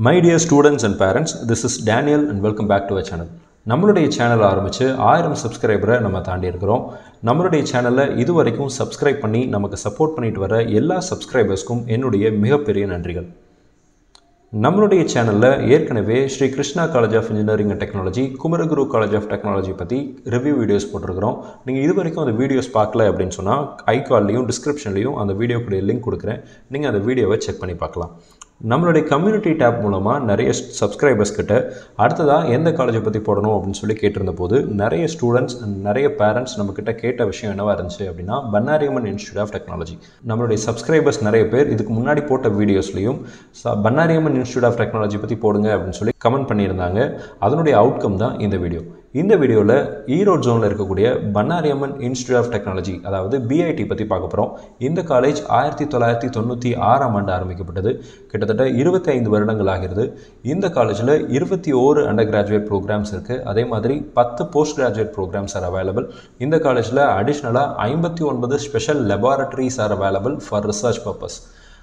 My dear students and parents this is Daniel and welcome back to a channel நம்மளுடைய channel ஆரம்பித்து ஆயிரம் சப்ஸ்கிரைபரை நம்ம தாண்டி இருக்கிறோம் நம்மளுடைய சேனலில் இது வரைக்கும் சப்ஸ்கிரைப் பண்ணி நமக்கு சப்போர்ட் பண்ணிட்டு வர எல்லா சப்ஸ்கிரைபர்ஸ்க்கும் என்னுடைய மிகப்பெரிய நன்றிகள் நம்மளுடைய சேனலில் ஏற்கனவே Sri Krishna college of engineering and technology Kumaraguru college of technology பற்றி ரிவ்யூ வீடியோஸ் போட்டிருக்கிறோம் நீங்கள் இது வரைக்கும் அந்த வீடியோஸ் பார்க்கல அப்படின்னு சொன்னால் ஐகால்லையும் டிஸ்கிரிப்ஷன்லையும் அந்த வீடியோக்குடைய லிங்க் கொடுக்குறேன் நீங்கள் அந்த வீடியோவை செக் பண்ணி பார்க்கலாம் நம்மளுடைய கம்யூனிட்டி டேப் மூலமாக நிறைய சப்ஸ்கிரைபர்ஸ் கிட்ட அடுத்ததாக எந்த காலேஜை பற்றி போடணும் அப்படின்னு சொல்லி கேட்டிருந்த போது நிறைய ஸ்டூடெண்ட்ஸ் அண்ட் நிறைய பேரண்ட்ஸ் நம்மக்கிட்ட கேட்ட விஷயம் என்னவா இருந்துச்சு அப்படின்னா பன்னாரியம்மன் இன்ஸ்டியூட் ஆஃப் டெக்னாலஜி நம்மளுடைய சப்ஸ்கிரைபர்ஸ் நிறைய பேர் இதுக்கு முன்னாடி போட்ட வீடியோஸ்லையும் பன்னாரியம்மன் இன்ஸ்டியூட் ஆஃப் டெக்னாலஜி பற்றி போடுங்க அப்படின்னு சொல்லி கமெண்ட் பண்ணியிருந்தாங்க அதனுடைய அவுட்கம் தான் இந்த வீடியோ இந்த வீடியோவில் ஈரோடு ஜோனில் இருக்கக்கூடிய பன்னாரியம்மன் இன்ஸ்டியூட் ஆஃப் டெக்னாலஜி அதாவது பிஐடி பற்றி பார்க்க போகிறோம் இந்த காலேஜ் ஆயிரத்தி தொள்ளாயிரத்தி தொண்ணூற்றி ஆறாம் ஆண்டு ஆரம்பிக்கப்பட்டது கிட்டத்தட்ட இருபத்தி ஐந்து வருடங்கள் ஆகிறது இந்த காலேஜில் இருபத்தி ஓரு அண்டர் கிராஜுவேட் ப்ரோக்ராம்ஸ் இருக்குது அதே மாதிரி பத்து post graduate programmes are available இந்த காலேஜில் அடிஷ்னலாக ஐம்பத்தி ஒன்பது special laboratories are available for research purpose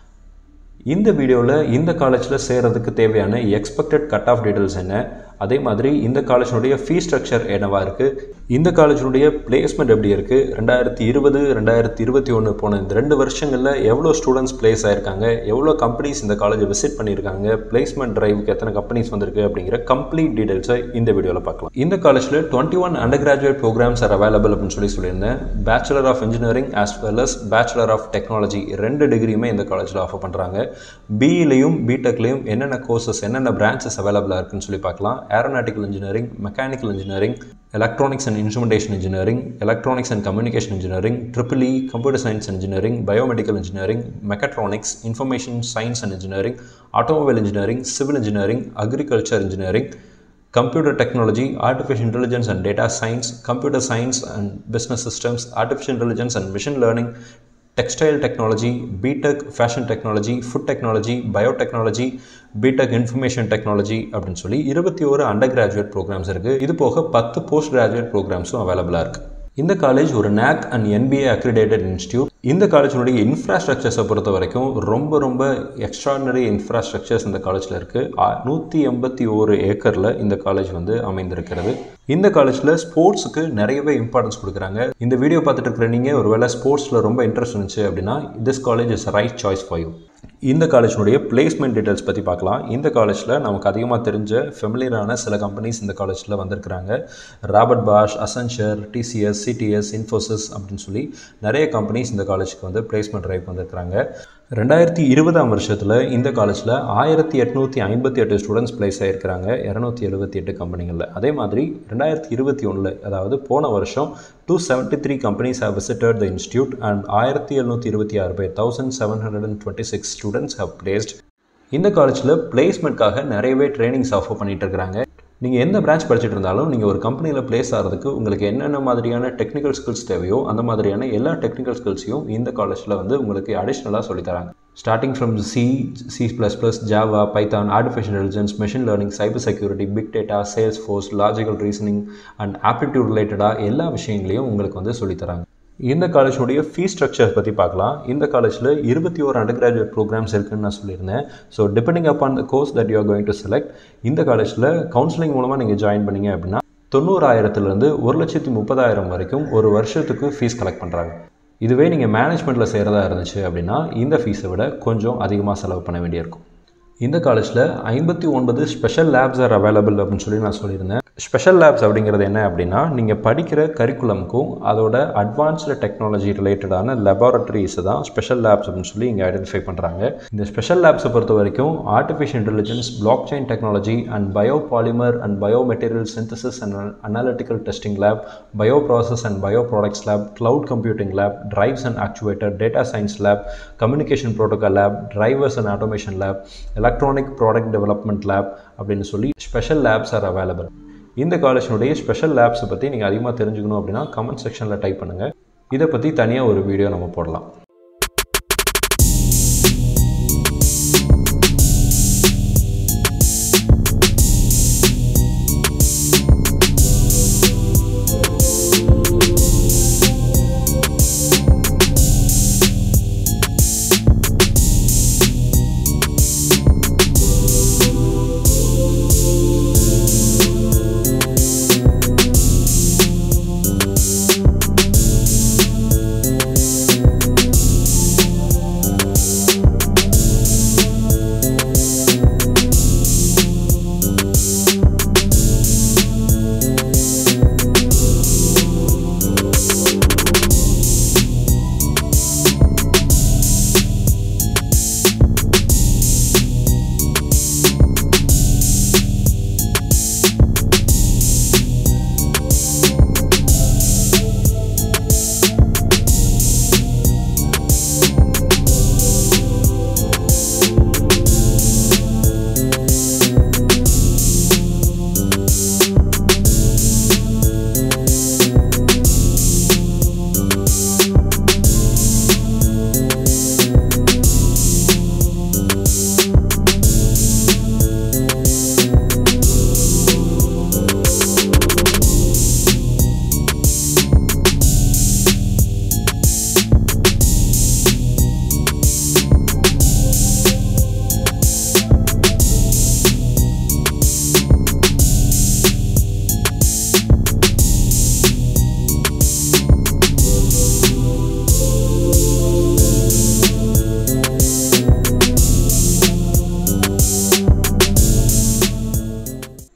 இந்த வீடியோவில் இந்த காலேஜில் சேர்கிறதுக்கு தேவையான எக்ஸ்பெக்டட் கட் ஆஃப் டீட்டெயில்ஸ் என்ன அதே மாதிரி இந்த காலேஜினுடைய ஃபீஸ் ஸ்ட்ரக்சர் என்னவா இருக்குது இந்த காலேஜினுடைய பிளேஸ்மெண்ட் எப்படி இருக்குது ரெண்டாயிரத்தி இருபது ரெண்டாயிரத்தி இருபத்தி ஒன்று போன இந்த ரெண்டு வருஷங்களில் எவ்வளோ ஸ்டூடெண்ட்ஸ் பிளேஸ் ஆயிருக்காங்க எவ்வளோ கம்பெனிஸ் இந்த காலேஜை விசிட் பண்ணியிருக்காங்க பிளேஸ்மெண்ட் டிரைவுக்கு எத்தனை கம்பெனிஸ் வந்திருக்கு அப்படிங்கிற கம்ப்ளீட் டீடைல்ஸை இந்த வீடியோவில் பார்க்கலாம் இந்த காலேஜில் twenty one under graduate programmes are available அப்படின்னு சொல்லி சொல்லியிருந்தேன் bachelor of engineering as well as bachelor of technology ரெண்டு டிகிரியுமே இந்த காலேஜில் ஆஃபர் பண்ணுறாங்க பிஇலையும் பிடெக்லையும் என்னென்ன கோர்சஸ் என்னென்ன பிரான்ச்சஸ் அவைலபிளாக இருக்குன்னு சொல்லி பார்க்கலாம் aeronautical engineering, mechanical engineering, electronics and instrumentation engineering, electronics and communication engineering, triple E, computer science engineering, biomedical engineering, mechatronics, information science and engineering, automobile engineering, civil engineering, agriculture engineering, computer technology, artificial intelligence and data science, computer science and business systems, artificial intelligence and machine learning, textile technology BTech fashion technology food technology biotechnology BTech information technology அப்படின்னு சொல்லி இருபத்தி ஒரு under graduate programs இருக்குது இது போக பத்து post graduate ப்ரோக்ராம்ஸும் அவைலபிளாக இருக்குது இந்த காலேஜ் ஒரு NAAC and NBA accredited institute இந்த காலேஜினுடைய இன்ஃப்ராஸ்ட்ரக்சர்ஸை பொறுத்த வரைக்கும் ரொம்ப ரொம்ப எக்ஸ்ட்ராடனரி இன்ஃப்ராஸ்ட்ரக்சர்ஸ் இந்த காலேஜில் இருக்குது நூற்றி எண்பத்தி ஓரு ஏக்கரில் இந்த காலேஜ் வந்து அமைந்திருக்கிறது இந்த காலேஜில் ஸ்போர்ட்ஸுக்கு நிறையவே இம்பார்ட்டன்ஸ் கொடுக்குறாங்க இந்த வீடியோ பார்த்துட்டு இருக்கிற நீங்கள் ஒரு வேளை ஸ்போர்ட்ஸில் ரொம்ப இன்ட்ரெஸ்ட் இருந்துச்சு அப்படின்னா this college is right choice for you இந்த காலேஜினுடைய பிளேஸ்மெண்ட் டீட்டெயில்ஸ் பற்றி பார்க்கலாம் இந்த காலேஜில் நமக்கு அதிகமாக தெரிஞ்ச ஃபெமிலியரான சில கம்பெனிஸ் இந்த காலேஜில் வந்திருக்கிறாங்க Robert Bosch Accenture TCS CTS Infosys அப்படின்னு சொல்லி நிறைய கம்பெனிஸ் இந்த காலேஜுக்கு வந்து பிளேஸ்மெண்ட் ட்ரைவ் வந்திருக்கிறாங்க ரெண்டாயிரத்தி இருபதாம் வருஷத்தில் இந்த காலேஜில் ஆயிரத்தி எட்நூற்றி ஐம்பத்தி எட்டு ஸ்டூடெண்ட்ஸ் பிளேஸ் ஆகிருக்கிறாங்க இரநூத்தி எழுபத்தி எட்டு கம்பெனிகளில் அதே மாதிரி ரெண்டாயிரத்தி இருபத்தி ஒன்றில் அதாவது போன வருஷம் two seventy three companies have visited the institute and ஆயிரத்தி எழுநூற்றி இருபத்தி ஆறு பேர் thousand seven hundred and twenty six students have placed இந்த காலேஜில் பிளேஸ்மெண்ட்காக நிறையவே ட்ரைனிங்ஸ் ஆஃபர் பண்ணிகிட்டு இருக்கிறாங்க நீங்கள் எந்த பிரான்ச் படிச்சுட்டு இருந்தாலும் நீங்கள் ஒரு கம்பெனியில் ப்ளேஸ் ஆகிறதுக்கு உங்களுக்கு என்னென்ன மாதிரியான டெக்னிக்கல் ஸ்கில்ஸ் தேவையோ அந்த மாதிரியான எல்லா டெக்னிக்கல் ஸ்கில்ஸையும் இந்த காலேஜில் வந்து உங்களுக்கு அடிஷ்னலாக சொல்லித்தராங்க starting from C C plus plus Java Python artificial intelligence machine learning cyber security big data sales force logical reasoning and aptitude ரிலேட்டடாக எல்லா விஷயங்களையும் உங்களுக்கு வந்து சொல்லித்தராங்க இந்த காலேஜுடைய ஃபீஸ் ஸ்ட்ரக்சர் பற்றி பார்க்கலாம் இந்த காலேஜில் இருபத்தி ஒரு அண்டர் கிராஜுவேட் ப்ரோக்ராம்ஸ் இருக்குன்னு நான் சொல்லியிருந்தேன் so depending upon the course that you are going to select இந்த காலேஜில் கவுன்சிலிங் மூலமாக நீங்கள் ஜாயின் பண்ணீங்க அப்படின்னா தொண்ணூறாயிரத்துலேருந்து ஒரு லட்சத்தி முப்பதாயிரம் வரைக்கும் ஒரு வருஷத்துக்கு ஃபீஸ் கலெக்ட் பண்ணுறாங்க இதுவே நீங்கள் மேனேஜ்மெண்ட்டில் செய்கிறதா இருந்துச்சு அப்படின்னா இந்த ஃபீஸை விட கொஞ்சம் அதிகமாக செலவு பண்ண வேண்டியிருக்கும் இந்த காலேஜில் ஐம்பத்தி ஒன்பது ஸ்பெஷல் லேப்ஸ் ஆர் அவைலபிள் அப்படின்னு சொல்லி நான் சொல்லியிருந்தேன் ஸ்பெஷல் லேப்ஸ் அப்படிங்கிறது என்ன அப்படின்னா நீங்கள் படிக்கிற கரிக்குலமுக்கும் அதோட அட்வான்ஸ்டு டெக்னாலஜி ரிலேட்டடான லெபார்ட்டரிஸை தான் ஸ்பெஷல் லேப்ஸ் அப்படின்னு சொல்லி இங்கே ஐடென்டிஃபை பண்ணுறாங்க இந்த ஸ்பெஷல் லேப்ஸை பொறுத்த வரைக்கும் artificial intelligence block chain technology and bio polymer and bio material synthesis and analytical testing lab bio process and bio products lab cloud computing lab drives and actuator data science lab communication protocol lab drivers and automation lab electronic product development lab அப்படின்னு சொல்லி special labs R available இந்த காலேஜினுடைய special லேப்ஸை பற்றி நீங்கள் அதிகமாக தெரிஞ்சுக்கணும் அப்படின்னா comment செக்ஷனில் type பண்ணுங்கள் இதை பற்றி தனியாக ஒரு வீடியோ நம்ம போடலாம்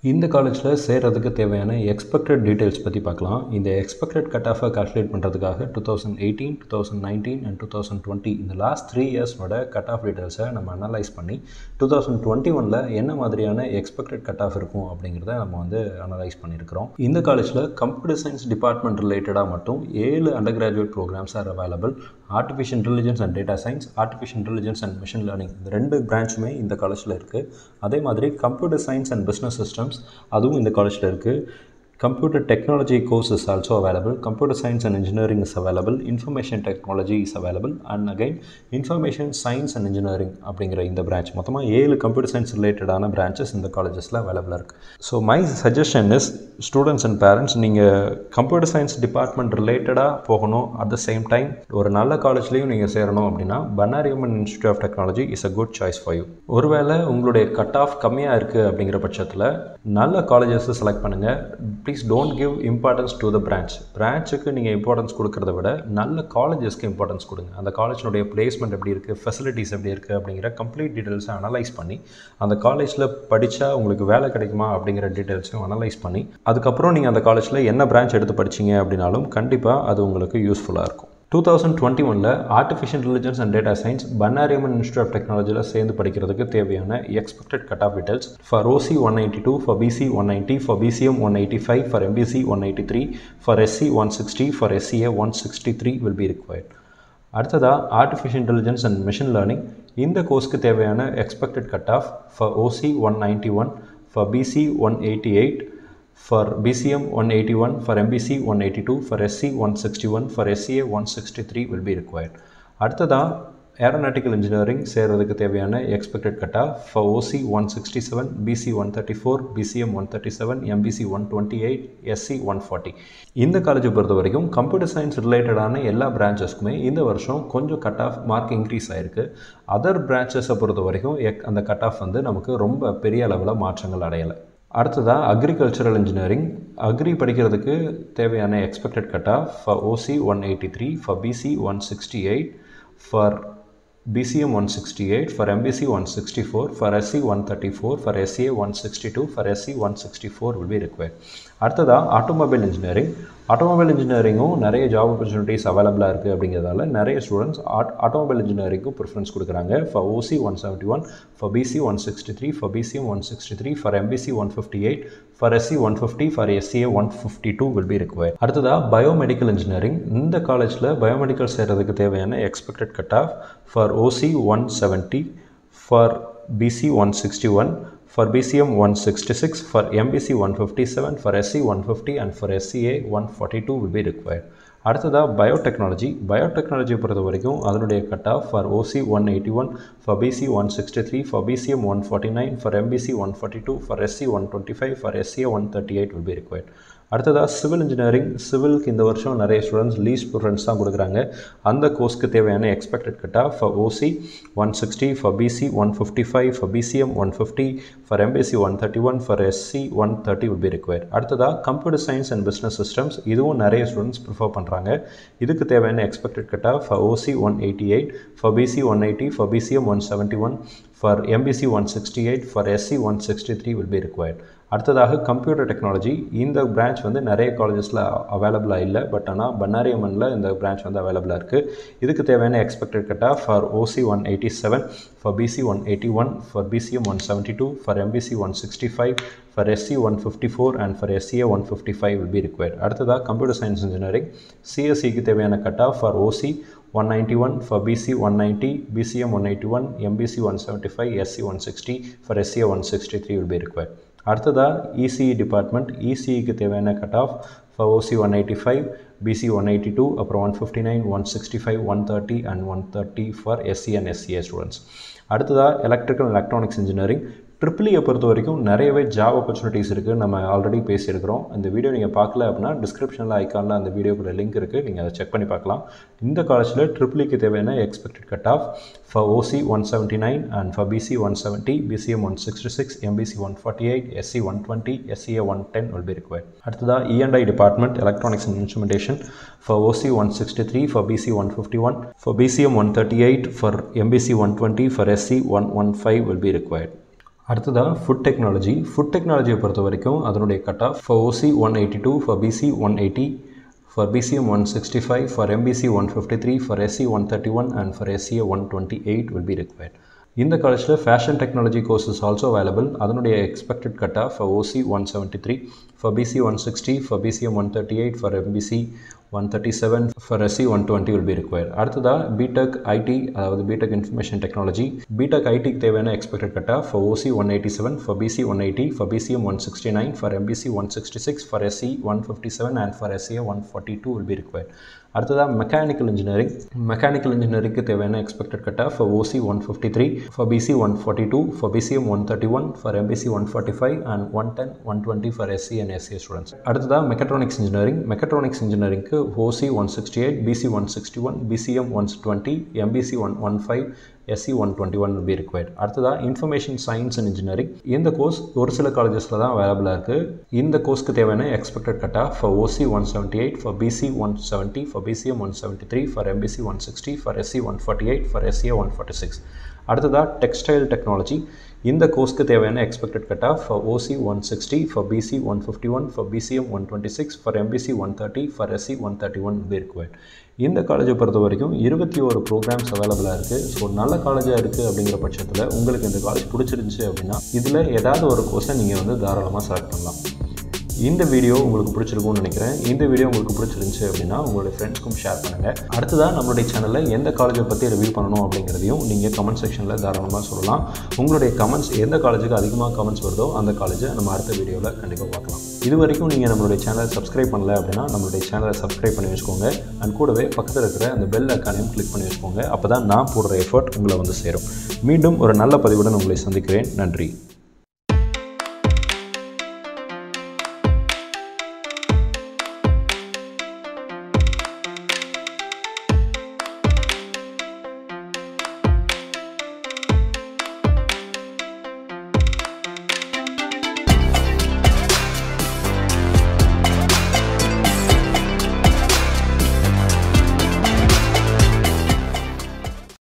இந்த காலேஜில் சேர்றதுக்கு தேவையான எக்ஸ்பெக்டட் டீட்டெயில்ஸ் பற்றி பார்க்கலாம் இந்த எக்ஸ்பெக்டட் கட் ஆஃபை கால்குலேட் பண்ணுறதுக்காக two thousand eighteen two thousand nineteen and two thousand twenty இந்த லாஸ்ட் த்ரீ இயர்ஸோட கட் ஆஃப் டீட்டெயில்ஸை நம்ம அனலைஸ் பண்ணி டூ தௌசண்ட் டுவெண்ட்டி ஒனில் என்ன மாதிரியான எக்ஸ்பெக்டட் கட் ஆஃப் இருக்கும் அப்படிங்கிறத நம்ம வந்து அனலைஸ் பண்ணியிருக்கிறோம் இந்த காலேஜில் கம்ப்யூட்டர் சயின்ஸ் டிபார்ட்மெண்ட் ரிலேட்டடாக மட்டும் ஏழு under graduate programmes are available artificial intelligence and data science artificial intelligence and machine learning இந்த ரெண்டு பிரான்ச்சுமே இந்த காலேஜில் இருக்குது அதே மாதிரி computer science and business systems அதுவும் இந்த காலேஜில் இருக்குது computer technology course is also available computer science and engineering is available information technology is available and again information science and engineering அப்படிங்கிற இந்த பிரான்ச் மொத்தமாக ஏழு கம்ப்யூட்டர் சயின்ஸ் ரிலேட்டடான பிரான்ச்சஸ் இந்த காலேஜஸில் அவைலபிளாக இருக்குது so my suggestion is students and parents நீங்கள் கம்ப்யூட்டர் சயின்ஸ் டிபார்ட்மெண்ட் ரிலேட்டடாக போகணும் அட் த சேம் டைம் ஒரு நல்ல காலேஜ்லேயும் நீங்கள் சேரணும் அப்படின்னா Bannari Amman institute of technology is a good choice for you ஒருவேளை உங்களுடைய கட் ஆஃப் கம்மியாக இருக்குது அப்படிங்கிற பட்சத்தில் நல்ல காலேஜஸை செலக்ட் பண்ணுங்கள் please don't give importance to the branch பிரான்ச்சுக்கு நீங்கள் இம்பார்ட்டன்ஸ் கொடுக்கறத விட நல்ல காலேஜஸ்க்கு இம்பார்ட்டன்ஸ் கொடுங்க அந்த காலேஜினுடைய பிளேஸ்மெண்ட் எப்படி இருக்குது ஃபெசிலிட்டிஸ் எப்படி இருக்குது அப்படிங்கிற கம்ப்ளீட் டீட்டெயில்ஸை அனலைஸ் பண்ணி அந்த காலேஜில் படித்தா உங்களுக்கு வேலை கிடைக்குமா அப்படிங்கிற டீட்டெயில்ஸையும் அனலைஸ் பண்ணி அதுக்கப்புறம் நீங்கள் அந்த காலேஜில் என்ன பிரான்ச் எடுத்து படிச்சீங்க அப்படின்னாலும் கண்டிப்பாக அது உங்களுக்கு யூஸ்ஃபுல்லாக இருக்கும் டூ தௌசண்ட் டுவெண்ட்டி ஒனில் artificial intelligence and data science Bannariamman institute of டெக்னாலஜியில் சேர்ந்து படிக்கிறதுக்கு தேவையான expected cut off details for OC one ninety two for BC one ninety for BCM one eighty five for MBC one eighty three for SC one sixty for SCA one sixty three will be required அடுத்ததாக artificial intelligence and machine learning இந்த கோர்ஸ்க்கு தேவையான expected cut off for OC one ninety one for BC one eighty eight for BCM 181, for MBC 182, for SC 161, for SCA 163 will be required. அடுத்ததாக aeronautical engineering சேர்றதுக்கு தேவையான expected கட்டா for OC one sixty seven BC one thirty four BCM one thirty seven MBC one twenty eight SC one forty இந்த காலேஜை பொறுத்த வரைக்கும் computer science ரிலேட்டடான எல்லா பிரான்ச்சஸ்க்குமே இந்த வருஷம் கொஞ்சம் கட் ஆஃப் மார்க் இன்க்ரீஸ் ஆகிருக்கு அதர் பிரான்ச்சஸை பொறுத்த வரைக்கும் எக் அந்த கட் ஆஃப் வந்து நமக்கு ரொம்ப பெரிய அளவில் மாற்றங்கள் அடையலை அடுத்ததாக அக்ரிகல்ச்சரல் இன்ஜினியரிங் அக்ரி படிக்கிறதுக்கு தேவையான எக்ஸ்பெக்டட் கட்டா for OC one eighty three for BC one sixty eight for BCM 168, for MBC 164, for SC 134, for SCA 162, for SC 164 will be required. அடுத்ததாக ஆட்டோமொபைல் இன்ஜினியரிங் ஆட்டோமொபைல் இன்ஜினியரிங்கும் நிறைய ஜாப் ஆப்பர்ச்சுனிட்டிஸ் அவைலபிளாக இருக்குது அப்படிங்கிறதால நிறைய ஸ்டூடெண்ட்ஸ் ஆட் ஆட்டோமொபைல் இன்ஜினியரிங்க்கும் ப்ரிஃபரன்ஸ் கொடுக்குறாங்க for OC one seventy one for BC one sixty three for BCM one sixty three for MBC one fifty eight for SC one fifty for SCA one fifty two will be require அடுத்ததாக biomedical engineering இந்த காலேஜில் biomedical சேர்றதுக்கு தேவையான expected cut off for OC one seventy for BC one sixty one for BCM 166, for MBC 157, for SC 150 and for SCA 142 will be required. அடுத்ததாக biotechnology பயோடெக்னாலஜியை பொறுத்த வரைக்கும் அதனுடைய cut off for OC one eighty one for BC one sixty three for BCM one forty nine for MBC one forty two for SC one twenty five for SCA one thirty eight will be required அடுத்ததாக civil engineering சிவிலுக்கு இந்த வருஷம் நிறைய students lease preference தான் கொடுக்குறாங்க அந்த கோர்ஸ்க்கு தேவையான எக்ஸ்பெக்டட் கட்டா for OC one sixty for BC one fifty five for BCM one fifty for MBC one thirty one for SC one thirty will be require அடுத்ததாக computer science and business systems இதுவும் நிறைய students prefer பண்ணுறாங்க இதுக்கு தேவையான expected கட்டா for OC one eighty eight for BC one eighty for BCM one seventy one for MBC one sixty eight for SC one sixty three will be required அடுத்ததாக computer technology இந்த branch வந்து நிறைய காலேஜஸில் அவைலபிளாக இல்லை but ஆனால் பன்னாரி அம்மனில் இந்த branch வந்து அவைலபிளாக இருக்குது இதுக்கு தேவையான எக்ஸ்பெக்டட் கட்டா for OC one eighty seven for BC one eighty one for BCM one seventy two for MBC one sixty five for SC one fifty four and for SCA one fifty five will be required அடுத்ததாக computer science engineering சிஎஸ்சிக்கு தேவையான கட்டா for OC one ninety one for BC one ninety BCM one eighty one MBC one seventy five SC one sixty for SCA one sixty three will be required அடுத்ததாக ECE department இசிஇக்கு தேவையான cut off for OC one eighty five BC one eighty two அப்புறம் one fifty nine one sixty five one thirty and one thirty for SC and SCA students அடுத்ததாக electrical and electronics engineering ட்ரிபிளியை பொறுத்த வரைக்கும் நிறையவே job opportunities இருக்குது நம்ம already பேசியிருக்கிறோம் இந்த வீடியோ நீங்கள் பார்க்கல அப்படின்னா டிஸ்கிரிப்ஷனில் ஐக்கானில் அந்த வீடியோக்குள்ள லிங்க் இருக்குது நீங்கள் அதை செக் பண்ணி பார்க்கலாம் இந்த காலேஜில் ட்ரிபிளிக்கு தேவையான expected cut off for OC one seventy nine and for BC one seventy BCM one sixty six MBC one forty eight SC one twenty SCA one ten will be required அடுத்ததாக E and I department electronics and instrumentation for OC one sixty three for BC one fifty one for BCM one thirty eight for MBC one twenty for SC one one five will be required அடுத்ததாக food technology food டெக்னாலஜியை பொறுத்த வரைக்கும் அதனுடைய cut off for OC one eighty two for BC one eighty for BCM 165, for MBC 153, for SC 131 and for SCA 128 will be required. இந்த காலேஜில் fashion technology course is also available அதனுடைய expected கட்டா for OC one seventy three for BC one sixty for BCM one thirty eight for MBC one thirty seven for SC one twenty will be require அடுத்ததாக BTech IT அதாவது BTech information technology BTech ஐடிக்கு தேவையான expected கட்டா for OC one eighty seven for BC one eighty for BCM one sixty nine for MBC one sixty six for SC one fifty seven and for SCA one forty two will be require அடுத்ததாக mechanical engineering mechanical இன்ஜினியரிங்க்கு தேவையான expected கட்டா for OC one fifty three for BC one forty two for BCM one thirty one for MBC one forty five and one ten one twenty for SC and SC students அடுத்ததாக engineering mechatronics மெக்கட்ரானிக்ஸ் இன்ஜினியரிங்க்கு OC one sixty eight BC one sixty one BCM one twenty MBC one one five SC one twenty one B required அடுத்ததாக information science and engineering இந்த course ஒரு சில காலேஜஸில் தான் அவைலபிளாக இருக்குது இந்த கோர்ஸ்க்கு தேவையான எக்ஸ்பெக்டட் கட்டா for OC one seventy eight for BC one seventy for BCM one seventy three for MBC one sixty for SC one forty eight for SCA one forty six அடுத்ததாக டெக்ஸ்டைல் டெக்னாலஜி இந்த கோர்ஸ்க்கு தேவையான expected கட்டா for OC one sixty for BC one fifty one for BCM one twenty six for MBC one thirty for SC one thirty one B required இந்த காலேஜை பொறுத்த வரைக்கும் இருபத்தி ஒரு ப்ரோக்ராம்ஸ் அவைலபிளாக இருக்குது ஸோ நல்ல காலேஜாக இருக்குது அப்படிங்கிற பட்சத்தில் உங்களுக்கு இந்த காலேஜ் பிடிச்சிருந்துச்சு அப்படின்னா இதில் ஏதாவது ஒரு கோர்ஸை நீங்கள் வந்து தாராளமாக செலக்ட் பண்ணலாம் இந்த வீடியோ உங்களுக்கு பிடிச்சிருக்கும்னு நினைக்கிறேன் இந்த வீடியோ உங்களுக்கு பிடிச்சிருந்துச்சு அப்படின்னா உங்களுடைய ஃப்ரெண்ட்ஸ்க்கும் ஷேர் பண்ணுங்கள் அடுத்ததாக நம்மளுடைய சேனலில் எந்த காலேஜை பற்றி ரிவ்யூ பண்ணணும் அப்படிங்கிறதையும் நீங்கள் கமெண்ட் செக்ஷனில் தாராளமாக சொல்லலாம் உங்களுடைய கமெண்ட்ஸ் எந்த காலேஜுக்கு அதிகமாக கமெண்ட்ஸ் வருதோ அந்த காலேஜை நம்ம அடுத்த வீடியோவில் கண்டிப்பாக பார்க்கலாம் இது வரைக்கும் நீங்கள் நம்மளுடைய சேனலை சப்ஸ்கிரைப் பண்ணல அப்படின்னா நம்மளுடைய சேனலை சப்ஸ்கிரைப் பண்ணி வச்சுக்கோங்க அண்ட் கூடவே பக்கத்தில் இருக்கிற அந்த பெல் ஐக்கானையும் கிளிக் பண்ணி வச்சுக்கோங்க அப்போ தான் நான் போடுற எஃபர்ட் உங்களை வந்து சேரும் மீண்டும் ஒரு நல்ல பதிவுடன் உங்களை சந்திக்கிறேன் நன்றி